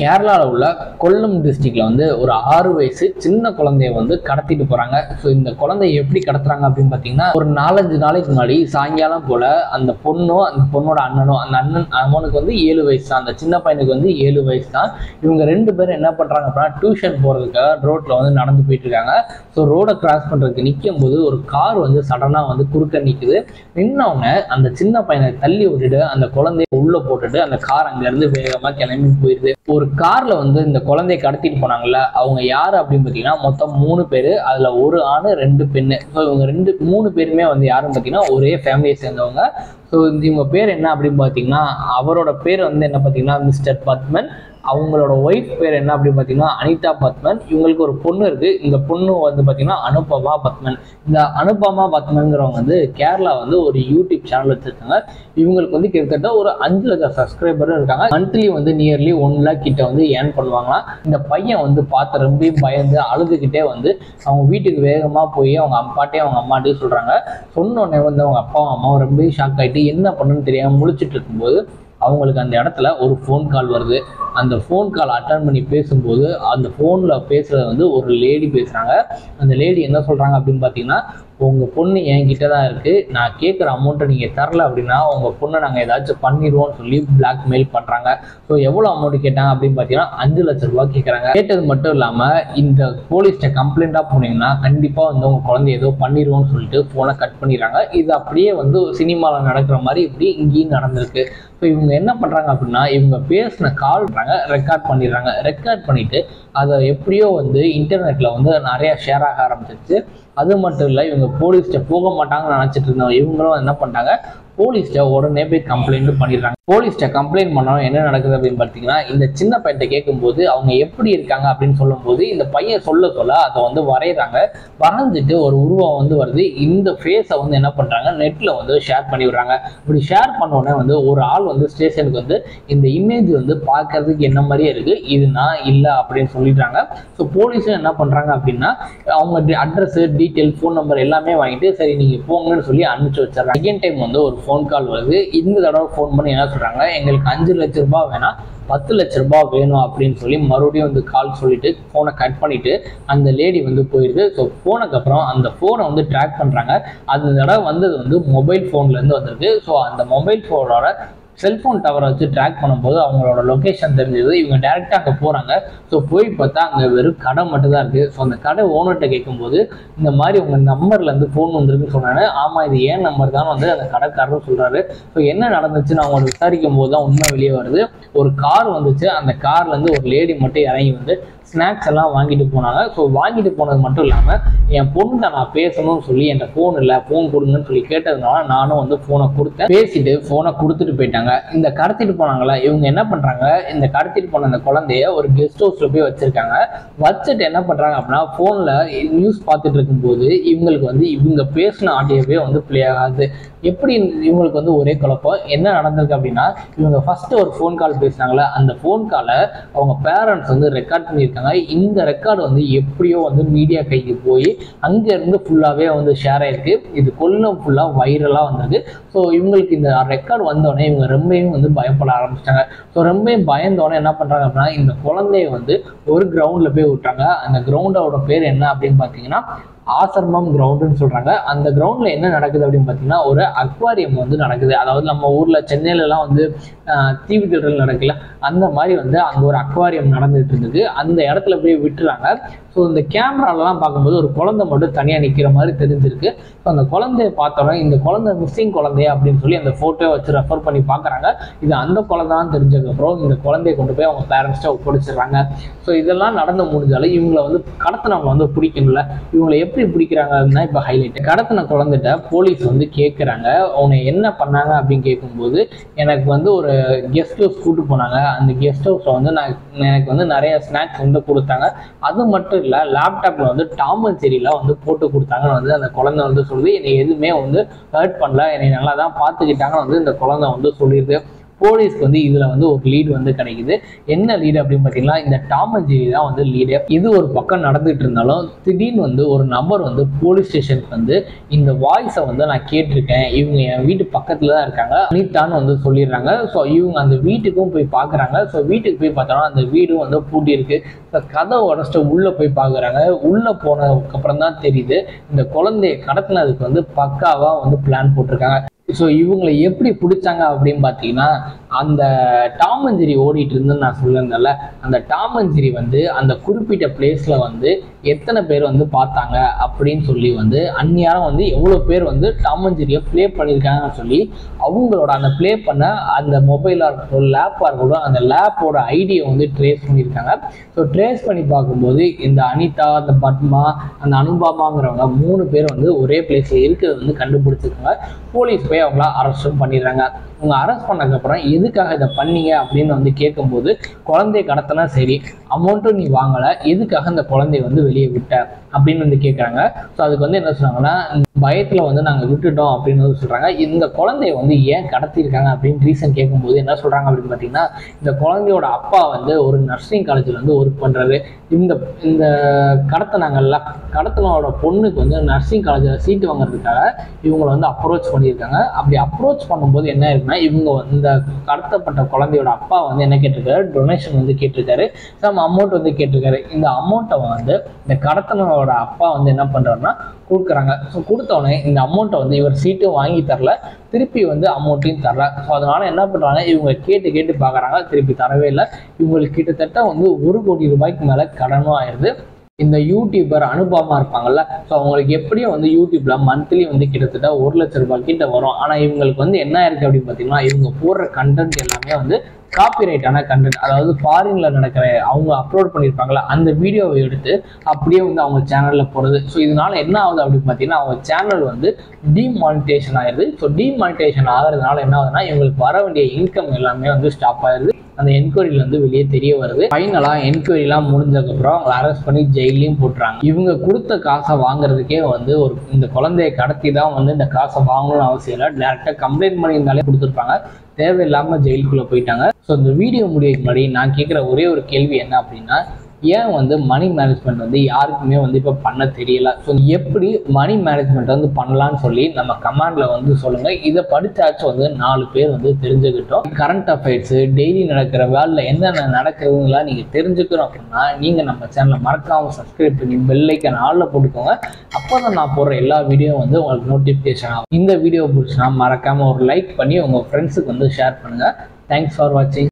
கேரளாவில் உள்ள கொல்லம் டிஸ்ட்ரிக்ட்ல வந்து ஒரு ஆறு வயசு சின்ன குழந்தைய வந்து கடத்திட்டு போறாங்க ஸோ இந்த குழந்தைய எப்படி கடத்துறாங்க அப்படின்னு பார்த்தீங்கன்னா ஒரு நாலஞ்சு நாளைக்கு முன்னாடி சாயங்காலம் போல அந்த பொண்ணும் அந்த பொண்ணோட அண்ணனும் அந்த அண்ணன் அவனுக்கு வந்து ஏழு வயசு தான் அந்த சின்ன பையனுக்கு வந்து ஏழு வயசு தான் இவங்க ரெண்டு பேரும் என்ன பண்றாங்க அப்படின்னா டியூஷன் போறதுக்காக ரோட்ல வந்து நடந்து போயிட்டு இருக்காங்க ஸோ ரோடை கிராஸ் பண்றதுக்கு நிற்கும் போது ஒரு கார் வந்து சடனா வந்து குறுக்க நிக்குது நின்னவங்க அந்த சின்ன பையனை தள்ளி விட்டுட்டு அந்த குழந்தைய உள்ள போட்டுட்டு அந்த கார் அங்க இருந்து வேகமா கிளம்பி போயிருது ஒரு கார்ல வந்து இந்த குழந்தைய கடத்திட்டு போனாங்கல்ல அவங்க யாரு அப்படின்னு பார்த்தீங்கன்னா மொத்தம் மூணு பேர் அதுல ஒரு ஆணு ரெண்டு பெண்ணு ஸோ இவங்க ரெண்டு மூணு பேருமே வந்து யாருன்னு பார்த்தீங்கன்னா ஒரே ஃபேமிலியை சேர்ந்தவங்க ஸோ இவங்க பேர் என்ன அப்படின்னு பார்த்தீங்கன்னா அவரோட பேர் வந்து என்ன பார்த்தீங்கன்னா மிஸ்டர் பத்மன் அவங்களோட ஒய்ஃப் பேர் என்ன அப்படின்னு பார்த்தீங்கன்னா அனிதா பத்மன் இவங்களுக்கு ஒரு பொண்ணு இருக்கு இந்த பொண்ணு வந்து பார்த்தீங்கன்னா அனுபமா பத்மன் இந்த அனுபமா பத்மன்கிறவங்க வந்து கேரளா வந்து ஒரு யூடியூப் சேனல் வச்சிருக்காங்க இவங்களுக்கு வந்து கிட்டத்தட்ட ஒரு அஞ்சு லட்சம் சப்ஸ்கிரைபரும் இருக்காங்க மந்த்லி வந்து நியர்லி ஒன் லேக் கிட்ட வந்து ஏர்ன் பண்ணுவாங்களாம் இந்த பையன் வந்து பார்த்து ரொம்ப பயந்து அழுதுகிட்டே வந்து அவங்க வீட்டுக்கு வேகமாக போய் அவங்க அப்பாட்டையும் அவங்க அம்மாட்டையும் சொல்கிறாங்க சொன்ன உடனே வந்து அவங்க அப்பாவும் அம்மாவும் ரொம்ப ஷாக் ஆகிட்டு என்ன பண்ணுன்னு தெரியாமல் முழிச்சிட்டு இருக்கும்போது அவங்களுக்கு அந்த இடத்துல ஒரு ஃபோன் கால் வருது அந்த ஃபோன் கால் அட்டன் பண்ணி பேசும்போது அந்த ஃபோனில் பேசுகிறது வந்து ஒரு லேடி பேசுகிறாங்க அந்த லேடி என்ன சொல்கிறாங்க அப்படின்னு பார்த்தீங்கன்னா உங்கள் பொண்ணு என்கிட்ட தான் இருக்குது நான் கேட்குற அமௌண்ட்டை நீங்கள் தரல அப்படின்னா உங்கள் பொண்ணை நாங்கள் ஏதாச்சும் பண்ணிடுவோம்னு சொல்லி பிளாக்மெயில் பண்ணுறாங்க ஸோ எவ்வளோ அமௌண்ட் கேட்டாங்க அப்படின்னு பார்த்தீங்கன்னா அஞ்சு லட்ச ரூபா கேட்குறாங்க கேட்டது மட்டும் இல்லாமல் இந்த போலீஸ்கிட்ட கம்ப்ளைண்ட்டாக போனீங்கன்னா கண்டிப்பாக வந்து உங்கள் குழந்தை ஏதோ பண்ணிடுவோம்னு சொல்லிட்டு ஃபோனை கட் பண்ணிடுறாங்க இது அப்படியே வந்து சினிமாவில் நடக்கிற மாதிரி இப்படி இங்கேயும் நடந்திருக்கு ஸோ இவங்க என்ன பண்ணுறாங்க அப்படின்னா இவங்க பேசின கால் ரெக்கார்ட் பண்ணிடுறாங்க ரெக்கார்ட் பண்ணிட்டு அதை எப்படியோ வந்து இன்டர்நெட்டில் வந்து நிறைய ஷேர் ஆக ஆரம்பிச்சிருச்சு அது மட்டும் இல்லை இவங்க போலீஸ்கிட்ட போக மாட்டாங்கன்னு நினச்சிட்டு இருந்தவங்க இவங்களும் என்ன பண்ணிட்டாங்க போலீஸ்கிட்ட உடனே போய் கம்ப்ளைண்ட் பண்ணிடுறாங்க போலீஸ்கிட்ட கம்ப்ளைண்ட் பண்ணாலும் என்ன நடக்குது அப்படின்னு பார்த்தீங்கன்னா இந்த சின்ன பையன்கிட்ட கேட்கும்போது அவங்க எப்படி இருக்காங்க அப்படின்னு சொல்லும்போது இந்த பையன் சொல்ல சொல்ல அதை வந்து வரைகிறாங்க வரைஞ்சிட்டு ஒரு உருவம் வந்து வருது இந்த ஃபேஸை வந்து என்ன பண்ணுறாங்க நெட்டில் வந்து ஷேர் பண்ணி விடுறாங்க இப்படி ஷேர் பண்ண உடனே வந்து ஒரு ஆள் வந்து ஸ்டேஷனுக்கு வந்து இந்த இமேஜ் வந்து பார்க்கறதுக்கு என்ன மாதிரியே இருக்கு இது நான் இல்லை அப்படின்னு சொல்லிடுறாங்க ஸோ போலீஸும் என்ன பண்ணுறாங்க அப்படின்னா அவங்க அட்ரஸ் டீட்டெயில் ஃபோன் நம்பர் எல்லாமே வாங்கிட்டு சரி நீங்கள் போங்கன்னு சொல்லி அனுப்பிச்சு வச்சிடறாங்க செகண்ட் டைம் வந்து ஒரு ஃபோன் கால் வருது இந்த தடவை ஃபோன் பண்ணி என்ன சொல்கிறாங்க எங்களுக்கு அஞ்சு லட்ச ரூபாய் வேணாம் பத்து லட்ச ரூபாய் வேணும் அப்படின்னு சொல்லி மறுபடியும் வந்து கால் சொல்லிட்டு ஃபோனை கட் பண்ணிட்டு அந்த லேடி வந்து போயிடுது ஸோ போனதுக்கப்புறம் அந்த ஃபோனை வந்து ட்ராக் பண்ணுறாங்க அந்த தடவை வந்தது வந்து மொபைல் ஃபோன்லேருந்து வந்திருக்கு ஸோ அந்த மொபைல் ஃபோனோட செல்ஃபோன் டவரை வச்சு ட்ராக் பண்ணும்போது அவங்களோட லொக்கேஷன் தெரிஞ்சது இவங்க டேரெக்டாக அங்கே போகிறாங்க ஸோ போய் பார்த்தா அங்கே வெறும் கடை மட்டும் தான் இருக்குது ஸோ அந்த கடை ஓனர்கிட்ட கேட்கும்போது இந்த மாதிரி உங்கள் நம்பர்லேருந்து ஃபோன் வந்திருக்குன்னு சொன்னாங்க ஆமாம் இது ஏன் நம்பர் தான் வந்து அந்த கடைக்காரரும் சொல்கிறாரு ஸோ என்ன நடந்துச்சுன்னு அவங்க விசாரிக்கும் போது தான் உண்மை வெளியே வருது ஒரு கார் வந்துச்சு அந்த கார்லேருந்து ஒரு லேடி மட்டும் இறங்கி வந்து ஸ்நாக்ஸ் எல்லாம் வாங்கிட்டு போனாங்க ஸோ வாங்கிட்டு போனது மட்டும் இல்லாமல் என் பொண்ணை நான் பேசணும்னு சொல்லி என்கிட்ட ஃபோன் இல்லை ஃபோன் கொடுங்கன்னு சொல்லி கேட்டதுனால நானும் வந்து ஃபோனை கொடுத்தேன் பேசிட்டு ஃபோனை கொடுத்துட்டு போயிட்டாங்க இந்த கடத்திட்டு போனாங்களா இவங்க என்ன பண்ணுறாங்க இந்த கடத்திட்டு போன அந்த குழந்தைய ஒரு கெஸ்ட் ஹவுஸில் போய் வச்சிருக்காங்க வச்சுட்டு என்ன பண்ணுறாங்க அப்படின்னா ஃபோனில் நியூஸ் பார்த்துட்டு இருக்கும்போது இவங்களுக்கு வந்து இவங்க பேசின ஆடியோவே வந்து ப்ளே ஆகாது எப்படி இவங்களுக்கு வந்து ஒரே குழப்பம் என்ன நடந்திருக்கு அப்படின்னா இவங்க ஃபர்ஸ்ட் ஒரு ஃபோன் கால் பேசினாங்களே அந்த ஃபோன் காலை அவங்க பேரண்ட்ஸ் வந்து ரெக்கார்ட் பண்ணியிருக்காங்க இந்த ரெக்கார்டு வந்து எப்படியோ வந்து மீடியா கைக்கு போய் அங்க இருந்து ஃபுல்லாவே வந்து ஷேர் ஆயிருக்கு இது கொல்லம் ஃபுல்லா வைரலா வந்திருக்கு ஸோ இவங்களுக்கு இந்த ரெக்கார்டு வந்தோடனே இவங்க ரொம்பவும் வந்து பயப்பட ஆரம்பிச்சிட்டாங்க ஸோ ரொம்பவும் பயந்தோடனே என்ன பண்றாங்க அப்படின்னா இந்த குழந்தைய வந்து ஒரு கிரவுண்ட்ல போய் விட்டாங்க அந்த கிரவுண்டோட பேர் என்ன அப்படின்னு பார்த்தீங்கன்னா ஆசிரமம் கிரவுண்டுன்னு சொல்றாங்க அந்த கிரவுண்ட்ல என்ன நடக்குது அப்படின்னு பார்த்தீங்கன்னா ஒரு அக்வாரியம் வந்து நடக்குது அதாவது நம்ம ஊர்ல சென்னையிலலாம் வந்து ஆஹ், தீவு திடல் நடக்குல்ல அந்த மாதிரி வந்து அங்க ஒரு அக்வாரியம் நடந்துட்டு இருந்தது அந்த இடத்துல போய் விட்டுறாங்க ஸோ இந்த கேமராலலாம் பார்க்கும்போது ஒரு குழந்தை மட்டும் தனியாக நிற்கிற மாதிரி தெரிஞ்சிருக்கு ஸோ அந்த குழந்தைய பார்த்தோன்னா இந்த குழந்தை மிஸ்ஸிங் குழந்தைய அப்படின்னு சொல்லி அந்த ஃபோட்டோவை வச்சு ரெஃபர் பண்ணி பார்க்குறாங்க இது அந்த குழந்தைன்னு தெரிஞ்சதுக்கப்புறம் இந்த குழந்தைய கொண்டு போய் அவங்க பேரண்ட்ஸ்ட்ட ஒப்படைச்சிடுறாங்க ஸோ இதெல்லாம் நடந்து முடிஞ்சாலும் இவங்களை வந்து கடத்தினவங்க வந்து பிடிக்கணும்ல இவங்களை எப்படி பிடிக்கிறாங்க அப்படின்னா இப்போ ஹைலைட் கடத்தின குழந்தைகிட்ட போலீஸ் வந்து கேட்குறாங்க உன்னை என்ன பண்ணாங்க அப்படின்னு கேட்கும்போது எனக்கு வந்து ஒரு கெஸ்ட் ஹவுஸ் கூட்டு போனாங்க அந்த கெஸ்ட் ஹவுஸில் வந்து நான் எனக்கு வந்து நிறைய ஸ்நாக்ஸ் வந்து கொடுத்தாங்க அது மட்டும் இல்லை லேப்டாப்பில் வந்து டாம் அண்ட் செரிலாம் வந்து போட்டு கொடுத்தாங்கன்னு வந்து அந்த குழந்தை வந்து சொல்லுது என்னை எதுவுமே வந்து ஹர்ட் பண்ணல என்னை நல்லா தான் பார்த்துக்கிட்டாங்கன்னு வந்து இந்த குழந்தை வந்து சொல்லிடுது போலீஸ்க்கு வந்து இதுல வந்து ஒரு லீடு வந்து கிடைக்குது என்ன லீடு அப்படின்னு பார்த்தீங்கன்னா இந்த டாம் அண்ட் ஜெரி தான் வந்து லீடு இது ஒரு பக்கம் நடந்துட்டு இருந்தாலும் திடீர்னு வந்து ஒரு நபர் வந்து போலீஸ் ஸ்டேஷனுக்கு வந்து இந்த வாய்ஸை வந்து நான் கேட்டிருக்கேன் இவங்க என் வீட்டு பக்கத்துல தான் இருக்காங்க அனிதான்னு வந்து சொல்லிடுறாங்க ஸோ இவங்க அந்த வீட்டுக்கும் போய் பார்க்குறாங்க ஸோ வீட்டுக்கு போய் பார்த்தோம்னா அந்த வீடும் வந்து பூட்டி இருக்கு ஸோ கதை உடச்சிட்டு உள்ள போய் பார்க்குறாங்க உள்ள போனதுக்கு அப்புறம் தான் தெரியுது இந்த குழந்தைய கடத்தினதுக்கு வந்து பக்காவா வந்து பிளான் போட்டிருக்காங்க ஸோ இவங்களை எப்படி பிடிச்சாங்க அப்படின்னு பார்த்தீங்கன்னா அந்த டாம் அண்ட் ஜெரி ஓடிட்டு இருந்துன்னு நான் சொல்லியிருந்தேன்ல அந்த டாம் அண்ட் ஜெரி வந்து அந்த குறிப்பிட்ட பிளேஸ்ல வந்து எத்தனை பேர் வந்து பார்த்தாங்க அப்படின்னு சொல்லி வந்து அந்நியாரம் வந்து எவ்வளோ பேர் வந்து டாம் அண்ட் ஜெரியை ப்ளே பண்ணியிருக்காங்கன்னு சொல்லி அவங்களோட அந்த ப்ளே பண்ண அந்த மொபைலாக இருக்கட்டும் லேப்பாக இருக்கட்டும் அந்த லேப்போட ஐடியை வந்து ட்ரேஸ் பண்ணியிருக்காங்க ஸோ ட்ரேஸ் பண்ணி பார்க்கும்போது இந்த அனிதா அந்த பத்மா அந்த அனுபாமாங்கிறவங்க மூணு பேர் வந்து ஒரே பிளேஸில் இருக்கிறது வந்து கண்டுபிடிச்சிருக்காங்க போலீஸ் போய் அவங்கள அரெஸ்ட்டும் பண்ணிடுறாங்க அவங்க அரெஸ்ட் பண்ணதுக்கப்புறம் எதுக்காக இதை பண்ணீங்க அப்படின்னு வந்து கேட்கும்போது குழந்தைய கடத்தினா சரி அமௌண்ட்டும் நீ வாங்கலை எதுக்காக இந்த குழந்தைய வந்து வெளியே விட்ட அப்படின்னு வந்து கேட்குறாங்க ஸோ அதுக்கு வந்து என்ன சொல்றாங்கன்னா பயத்தில் வந்து நாங்கள் விட்டுட்டோம் அப்படின்னு வந்து சொல்கிறாங்க இந்த குழந்தைய வந்து ஏன் கடத்தியிருக்காங்க அப்படின்னு ரீசன் கேட்கும்போது என்ன சொல்கிறாங்க அப்படின்னு பார்த்தீங்கன்னா இந்த குழந்தையோட அப்பா வந்து ஒரு நர்சிங் காலேஜில் வந்து ஒர்க் பண்ணுறாரு இந்த இந்த கடத்தினாங்கல்ல கடத்தினோட பொண்ணுக்கு வந்து நர்சிங் காலேஜில் சீட்டு வாங்குறதுக்காக இவங்களை வந்து அப்ரோச் பண்ணியிருக்காங்க அப்படி அப்ரோச் பண்ணும்போது என்ன இருக்குன்னா இவங்க இந்த கடத்தப்பட்ட குழந்தையோட அப்பா வந்து என்ன கேட்டிருக்காரு டொனேஷன் வந்து கேட்டிருக்காரு சம் அமௌண்ட் வந்து கேட்டிருக்காரு இந்த அமௌண்ட்டை வந்து இந்த கடத்தனோட அப்பா வந்து என்ன பண்ணுறாருன்னா கொடுக்குறாங்க ஸோ கொடுத்தோடனே இந்த அமௌண்ட்டை வந்து இவர் சீட்டும் வாங்கி தரல திருப்பி வந்து அமௌண்ட்டையும் தரல ஸோ அதனால என்ன பண்ணுறாங்க இவங்க கேட்டு கேட்டு பார்க்குறாங்க திருப்பி தரவே இல்லை இவங்களுக்கு கிட்டத்தட்ட வந்து ஒரு கோடி ரூபாய்க்கு மேலே கடனும் ஆயிடுது இந்த யூடியூபர் அனுபவமா இருப்பாங்கல்ல ஸோ அவங்களுக்கு எப்படியும் வந்து யூடியூப்ல மந்த்லி வந்து கிட்டத்தட்ட ஒரு லட்ச ரூபாய் கிட்ட வரும் ஆனால் இவங்களுக்கு வந்து என்ன இருக்கு அப்படின்னு பார்த்தீங்கன்னா இவங்க போடுற கண்டென்ட் எல்லாமே வந்து காப்பிரைட்டான கண்டென்ட் அதாவது ஃபாரின்ல நடக்கிற அவங்க அப்லோட் பண்ணியிருப்பாங்களா அந்த வீடியோவை எடுத்து அப்படியே வந்து அவங்க சேனல்ல போடுறது ஸோ இதனால என்ன ஆகுது அப்படின்னு பார்த்தீங்கன்னா அவங்க சேனல் வந்து டிமானிட்டேஷன் ஆயிடுது ஸோ டிமானிட்டேஷன் ஆகிறதுனால என்ன ஆகுதுன்னா இவங்களுக்கு வர வேண்டிய இன்கம் எல்லாமே வந்து ஸ்டாப் ஆயிடுது அந்த என்கொயரியில வந்து வெளியே தெரிய வருது ஃபைனலா என்கொயரிலாம் முடிஞ்சதுக்கப்புறம் அவங்களை அரெஸ்ட் பண்ணி ஜெயிலையும் போட்டுறாங்க இவங்க கொடுத்த காசை வாங்குறதுக்கே வந்து ஒரு இந்த குழந்தைய கடத்தி தான் வந்து இந்த காசை வாங்கணும்னு அவசியம் இல்லை டேரெக்டாக கம்ப்ளைண்ட் பண்ணியிருந்தாலே கொடுத்துருப்பாங்க தேவையில்லாம ஜெயிலுக்குள்ள போயிட்டாங்க ஸோ இந்த வீடியோ முடிவுக்கு முன்னாடி நான் கேட்குற ஒரே ஒரு கேள்வி என்ன அப்படின்னா ஏன் வந்து மணி மேனேஜ்மெண்ட் வந்து யாருக்குமே வந்து இப்போ பண்ண தெரியல ஸோ எப்படி மணி மேனேஜ்மெண்ட் வந்து பண்ணலாம்னு சொல்லி நம்ம கமாண்ட்ல வந்து சொல்லுங்க இதை படிச்சாச்சும் வந்து நாலு பேர் வந்து தெரிஞ்சுக்கிட்டோம் கரண்ட் அஃபேர்ஸ் டெய்லி நடக்கிற வேலையில் என்னென்ன நடக்குதுங்களாம் நீங்க தெரிஞ்சுக்கணும் அப்படின்னா நீங்க நம்ம சேனலை மறக்காம சப்ஸ்கிரைப் பண்ணி பெல்லைக்கன் ஆளில் போட்டுக்கோங்க அப்போ தான் நான் போடுற எல்லா வீடியோ வந்து உங்களுக்கு நோட்டிஃபிகேஷன் ஆகும் இந்த வீடியோ பிடிச்சினா மறக்காம ஒரு லைக் பண்ணி உங்க ஃப்ரெண்ட்ஸுக்கு வந்து ஷேர் பண்ணுங்க தேங்க்ஸ் ஃபார் வாட்சிங்